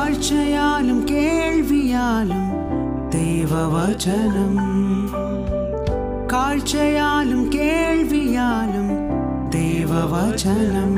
കാഴ്ചയാലും കേൾവിയാലും ദൈവവചനം കാഴ്ചയാലും കേൾവിയാലും ദൈവവചനം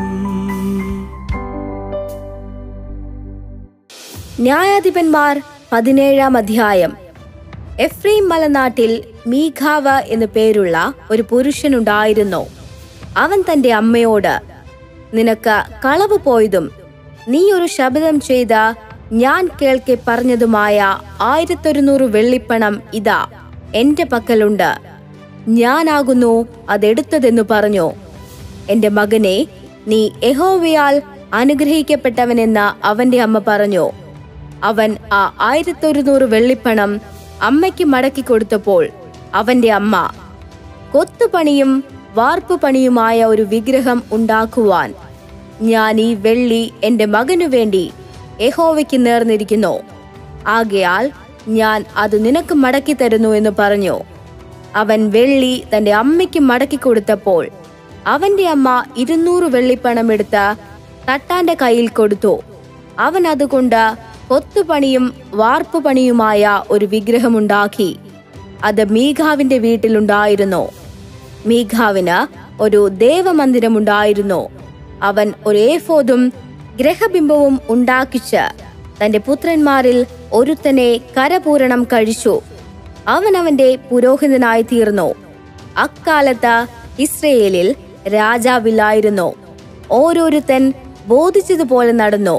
ന്യായാധിപന്മാർ പതിനേഴാം അധ്യായം എഫ്രീം മലനാട്ടിൽ മീഖാവ് എന്നു പേരുള്ള ഒരു പുരുഷനുണ്ടായിരുന്നു അവൻ തന്റെ അമ്മയോട് നിനക്ക് കളവ് പോയതും നീ ഒരു ശബ്ദം ചെയ്ത ഞാൻ കേൾക്കെ പറഞ്ഞതുമായ ആയിരത്തൊരുന്നൂറ് വെള്ളിപ്പണം ഇതാ എന്റെ പക്കലുണ്ട് ഞാനാകുന്നു അതെടുത്തതെന്നു പറഞ്ഞു എന്റെ മകനെ നീ യഹോവയാൽ അനുഗ്രഹിക്കപ്പെട്ടവനെന്ന് അവന്റെ അമ്മ പറഞ്ഞു അവൻ ആ ആയിരത്തൊരുന്നൂറ് വെള്ളിപ്പണം അമ്മയ്ക്ക് മടക്കി കൊടുത്തപ്പോൾ അവന്റെ അമ്മ കൊത്തുപണിയും വാർപ്പുപണിയുമായ ഒരു വിഗ്രഹം ഉണ്ടാക്കുവാൻ ഞാൻ ഈ വെള്ളി എന്റെ മകനു വേണ്ടി യഹോവയ്ക്ക് നേർന്നിരിക്കുന്നു ആകയാൽ ഞാൻ അത് നിനക്ക് മടക്കി തരുന്നു എന്ന് പറഞ്ഞു അവൻ വെള്ളി തന്റെ അമ്മയ്ക്ക് മടക്കി കൊടുത്തപ്പോൾ അവന്റെ അമ്മ ഇരുന്നൂറ് വെള്ളിപ്പണം എടുത്ത് തട്ടാന്റെ കയ്യിൽ കൊടുത്തു അവൻ അതുകൊണ്ട് കൊത്തുപണിയും വാർപ്പുപണിയുമായ ഒരു വിഗ്രഹമുണ്ടാക്കി അത് മീഘാവിന്റെ വീട്ടിലുണ്ടായിരുന്നു മീഘാവിന് ഒരു ദേവമന്ദിരമുണ്ടായിരുന്നു അവൻ ഒരു ഏഫോദും ഗ്രഹബിംബവും ഉണ്ടാക്കിച്ച് തന്റെ പുത്രന്മാരിൽ ഒരുത്തനെ കരപൂരണം കഴിച്ചു അവൻ അവന്റെ പുരോഹിതനായി തീർന്നു അക്കാലത്ത് ഇസ്രയേലിൽ രാജാവില്ലായിരുന്നു ഓരോരുത്തൻ ബോധിച്ചതുപോലെ നടന്നു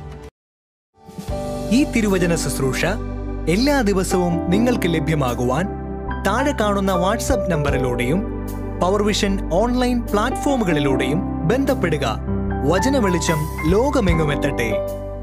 ഈ തിരുവചന ശുശ്രൂഷ എല്ലാ ദിവസവും നിങ്ങൾക്ക് ലഭ്യമാകുവാൻ താഴെ കാണുന്ന വാട്സപ്പ് നമ്പറിലൂടെയും പവർവിഷൻ ഓൺലൈൻ പ്ലാറ്റ്ഫോമുകളിലൂടെയും ബന്ധപ്പെടുക വചന വെളിച്ചം ലോകമെങ്ങുമെത്തട്ടെ